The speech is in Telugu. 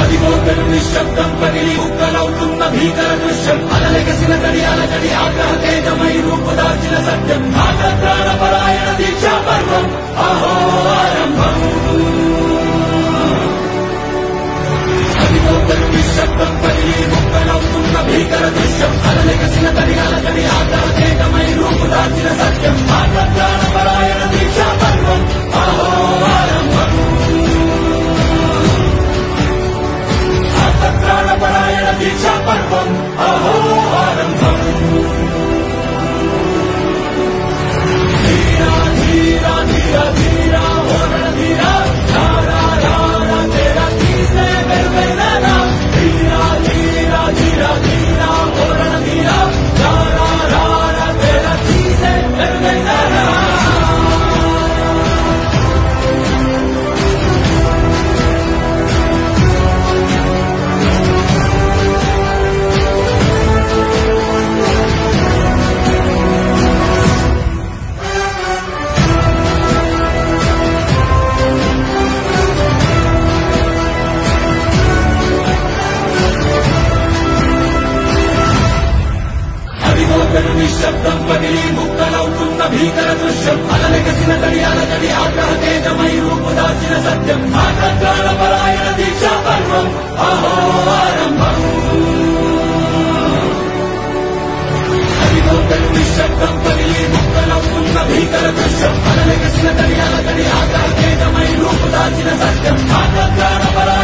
అదిగో పెను నిశ్శబ్దం పగిలి ముక్కలవుతున్న భీకర దృశ్యం అలలెగసిన తడి అలజడి ఆగ్రహ తేజమై రూపుదాల్చిన సత్యం ఆగ్రహ పరాయణ దీక్షా పర్వం అహో ఆరంభం అదిగో పెను నిశ్శబ్దం పగిలి ముక్కలవుతున్న భీకర దృశ్యం అలలెగసిన తడి అలజడి ఆగ్రహ తేజమై రూపుదాల్చిన సత్యం ఆగ్రహ పరాయణ దీక్షా పర్వం అహో ఆరంభం ప్రాణపరాయణ దీక్షా పర్వం అహో ఆరంభం ధీరా ధీరా ధీరా ధీరా ఓరణ ధీరా రారా రారా తేరా తీసే మెరుగైనా ధీరా ధీరా ధీరా ధీరా ఓరణ ధీరా రారా రారా తేరా తీసే మెరుగైనా అదిగో పెను నిశ్శబ్దం పగిలి ముక్కలవుతున్న భీకర దృశ్యం అలలెగసిన తడి అలజడి ఆగ్రహ తేజమై రూపుదాల్చిన సత్యం ఆగ్రహాల పరాయణ దీక్షా పర్వం అహో ఆరంభం అదిగో పెను నిశ్శబ్దం పగిలి ముక్కలవుతున్న భీకర దృశ్యం అలలెగసిన తడి అలజడి ఆగ్రహ తేజమై రూపుదాల్చిన సత్యం ఆగ్రహాల పరాయణ